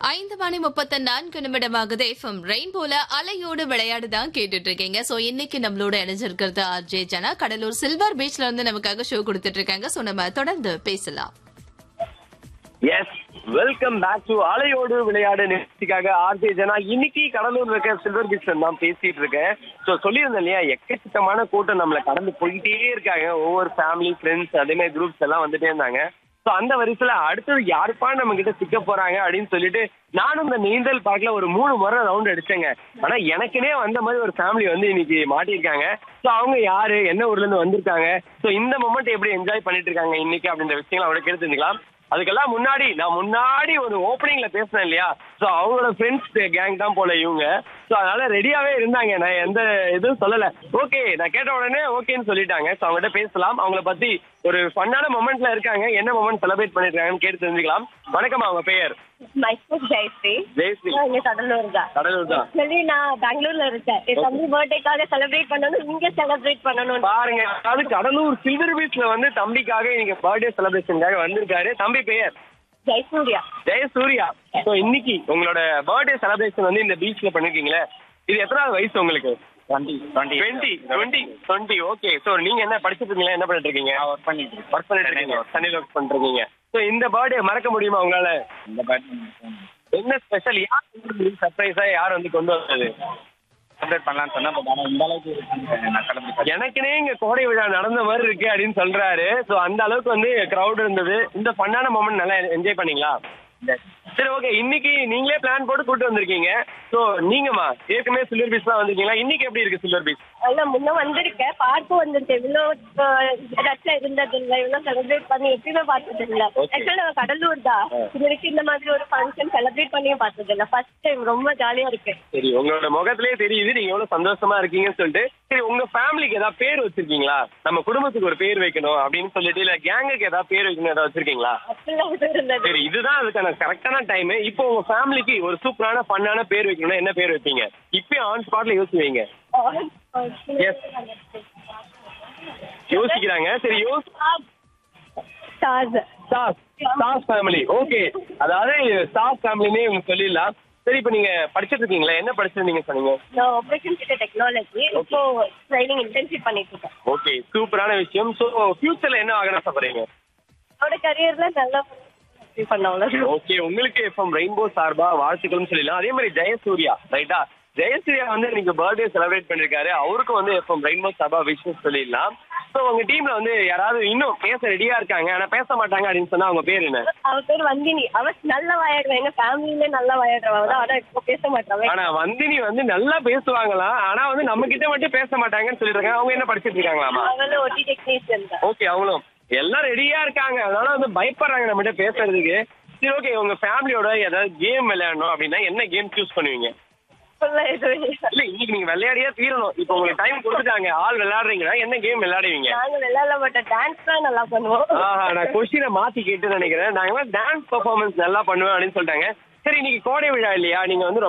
ஐந்து மணி முப்பத்தி நான்கு நிமிடமாகுது எஃப்எம் ரெயின்போல அலையோடு விளையாடு தான் கேட்டுட்டு இருக்கீங்க சோ இன்னைக்கு நம்மளோட இணைஞ்சிருக்கிறது ஆர்ஜே ஜனா கடலூர் சில்வர் பீச்ல இருந்து நமக்காக ஷோ கொடுத்துட்டு இருக்காங்க சோ நம்ம தொடர்ந்து பேசலாம் எஸ் வெல்கம் பேக் டு அலையோடு விளையாடு நிகழ்ச்சிக்காக ஆர்ஜே ஜனா இன்னைக்கு கடலூர் இருக்க சில்வர் பீச்ல தான் பேசிட்டு இருக்கேன் ஸோ சொல்லியிருந்தேன் இல்லையா எக்கச்சக்கமான கூட்டம் நம்மளை கடந்து போயிட்டே இருக்காங்க ஒவ்வொரு ஃபேமிலி ஃப்ரெண்ட்ஸ் அதே மாதிரி குரூப்ஸ் எல்லாம் வந்துட்டே இருந்தாங்க ஸோ அந்த வரிசையில அடுத்தது யாருப்பா நம்ம கிட்ட சிக்க போறாங்க அப்படின்னு சொல்லிட்டு நானும் இந்த நீந்தல் பார்க்ல ஒரு மூணு முறை ரவுண்ட் அடிச்சேங்க ஆனா எனக்குனே வந்த மாதிரி ஒரு ஃபேமிலி வந்து இன்னைக்கு மாட்டியிருக்காங்க ஸோ அவங்க யாரு என்ன ஊர்ல இருந்து வந்திருக்காங்க ஸோ இந்த மொமெண்ட் எப்படி என்ஜாய் பண்ணிட்டு இருக்காங்க இன்னைக்கு அப்படின்ற விஷயங்களை அவங்கள கேட்டு தெரிஞ்சுக்கலாம் அதுக்கெல்லாம் முன்னாடி நான் முன்னாடி ஒரு ஓப்பனிங்ல பேசினேன் இல்லையா ஸோ அவங்களோட ஃப்ரெண்ட்ஸ் கேங் தான் போல இவங்க ஸோ அதனால ரெடியாவே இருந்தாங்க நான் எந்த இதுவும் சொல்லல ஓகே நான் கேட்ட உடனே ஓகேன்னு சொல்லிட்டாங்க ஸோ அவங்ககிட்ட பேசலாம் அவங்கள பத்தி ஒரு ஃபன்னான மொமெண்ட்ல இருக்காங்க என்ன மொமெண்ட் செலிப்ரேட் பண்ணிருக்காங்கன்னு கேட்டு தெரிஞ்சுக்கலாம் வணக்கம் அவங்க பெயர் மைசூர் ஜெயஸ்ரீ ஜெயஸ்ரீ நான் இங்க கடலூர் தான் கடலூர் தான் ஆக்சுவலி நான் பெங்களூர்ல இருக்கேன் என் தம்பி பர்த்டேக்காக செலிப்ரேட் பண்ணணும் இங்க செலிப்ரேட் பண்ணணும் பாருங்க அதாவது கடலூர் சில்வர் பீச்ல வந்து தம்பிக்காக இன்னைக்கு பர்த்டே செலிப்ரேஷனுக்காக வந்திருக்காரு தம்பி பெயர் ஜெயசூர்யா ஜெயசூர்யா ஸோ இன்னைக்கு உங்களோட பர்த்டே செலிப்ரேஷன் வந்து இந்த பீச்ல பண்ணிருக்கீங்களே இது எத்தனாவது வயசு உங்களுக்கு twenty twenty twenty twenty okay so நீங்க என்ன படிச்சிட்டு இருக்கீங்களா என்ன பண்ணிட்டு இருக்கீங்க ஒர்க் பண்ணிட்டு ஒர்க் பண்ணிட்டு இருக்கீங்க சென்னையில் ஒர்க் பண்ணிருக்கீங்க ஸோ இந்த பர்த்டே மறக்க முடியுமா உங்களால இந்த பர்த்டே என்ன ஸ்பெஷல் யார் சர்ப்ரைஸா யார் வந்து கொண்டு வந்தது செலிப்ரேட் பண்ணலாம்னு சொன்னா பட் ஆனால் இந்த அளவுக்கு நான் கிளம்பி எனக்குனே இங்க கோடை விழா நடந்த மாதிரி இருக்கு அப்படின்னு சொல்றாரு ஸோ அந்த அளவுக்கு வந்து க்ரௌட் இருந்தது இந்த ஃபன்னான மொமெண்ட் நல்லா என்ஜாய் பண்ணீங்களா சரி ஓகே இன்னைக்கு நீங்களே பிளான் போட்டு கூட்டு வந்திருக்கீங்க ஸோ நீங்கம்மா ஏற்கனவே சில்வர் பீச் தான் வந்திருக்கீங்களா இன்னைக்கு எப்படி இருக்கு சில்வர் பீச் அதான் முன்ன வந்திருக்கேன் பார்க்க வந்திருக்கேன் இவ்வளோ ரஷ்ல இருந்தது இல்லை இவ்வளோ செலிப்ரேட் பண்ணி எப்பயுமே பார்த்தது இல்லை Okay. ஆக்சுவலி நான் கடலூர் தான் இது வரைக்கும் இந்த மாதிரி ஒரு ஃபங்க்ஷன் செலிப்ரேட் பண்ணியும் பார்த்தது இல்லை ஃபர்ஸ்ட் டைம் ரொம்ப ஜாலியா இருக்கு சரி உங்களோட முகத்திலே தெரியுது நீங்க எவ்வளவு சந்தோஷமா இருக்கீங்கன்னு சொல்லிட்டு சரி உங்க ஃபேமிலிக்கு ஏதாவது பேர் வச்சிருக்கீங்களா நம்ம குடும்பத்துக்கு ஒரு பேர் வைக்கணும் அப்படின்னு சொல்லிட்டு இல்ல கேங்குக்கு ஏதாவது பேர் வைக்கணும் ஏதாவது வச்சிருக்கீங்களா அப்படிலாம் இது இருந்தது சரி இதுதான் அதுக்கான கரெக்டான டைம் இப்போ உங்க ஃபேமிலிக்கு ஒரு சூப்பரான ஃபன்னான பேர் வைக்கணும்னா என்ன பேர் வைப்பீங்க இப்பயும் ஆன் ஸ்பாட்ல யோசிவீங்க Yes. யோசிக்கிறாங்க சரி யோசி stars star star family okay அதாவது ஸ்டார் ஃபேமிலினே இவங்க சொல்லிடலாம் சரி இப்போ நீங்க படிச்சிட்டு இருக்கீங்களா என்ன படிச்சிருந்தீங்க சொன்னீங்க நான் ஆப்ரேஷன் கிட்ட டெக்னாலஜி இப்போ ட்ரைனிங் இன்டர்ன்ஷிப் பண்ணிட்டு இருக்கேன் ஓகே சூப்பரான விஷயம் ஸோ ஃபியூச்சர்ல என்ன ஆகணும் ஆசைப்படுறீங்க அவரோட கரியர்ல நல்லா பண்ண ஓகே உங்களுக்கு எஃப்எம் ரெயின்போ சார்பா வாழ்த்துக்கள்னு சொல்லிடலாம் அதே மாதிரி ஜெயசூர்யா ரைட்டா ஜெயசூர்யா வந்து இன்னைக்கு பர்த்டே செலிப்ரேட் பண்ணிருக்காரு அவருக்கு வந்து எஃப்எம் ரெயின்போ சார்பா விஷஸ் சொல்லிடலாம் ஸோ உங்க டீம்ல வந்து யாராவது இன்னும் பேச ரெடியா இருக்காங்க ஆனா பேச மாட்டாங்க அப்படின்னு சொன்னா அவங்க பேர் என்ன அவ பேர் வந்தினி அவ நல்ல வாயாடுவா எங்க ஃபேமிலியில நல்லா வாயாடுறவ தான் ஆனா இப்போ பேச மாட்டாங்க ஆனா வந்தினி வந்து நல்லா பேசுவாங்களாம் ஆனா வந்து நம்ம கிட்ட மட்டும் பேச மாட்டாங்கன்னு சொல்லிருக்காங்க அவங்க என்ன படிச்சிட்டு இருக்காங்களாமா அவளும் ஒட்டி டெக்னீஷியன் தான் ஓகே அவங்களும் எல்லாம் ரெடியா இருக்காங்க அதனால வந்து பயப்படுறாங்க நம்மகிட்ட பேசுறதுக்கு சரி ஓகே உங்க ஃபேமிலியோட ஏதாவது கேம் விளையாடணும் அப்படின்னா என்ன கேம் சூஸ் பண்ணுவீங்க ஃபுல்லா எதுவும் இல்ல. இல்ல இன்னைக்கு நீங்க விளையாடியே தீரணும் இப்போ உங்களுக்கு டைம் கொடுத்துட்டாங்க ஆள் விளையாடுறீங்கன்னா என்ன கேம் விளையாடுவீங்க நாங்க விளையாட மாட்டோம் டான்ஸ் தான் நல்லா பண்ணுவோம் ஆஹா நான் கொஸ்டினை மாத்தி கேட்டு நினைக்கிறேன் நாங்க டான்ஸ் பெர்ஃபார்மன்ஸ் நல்லா பண்ணுவேன் அப்படின்னு சொல்லிட்டாங்க சரி இன்னைக்கு கோடை விழா இல்லையா நீங்க வந்து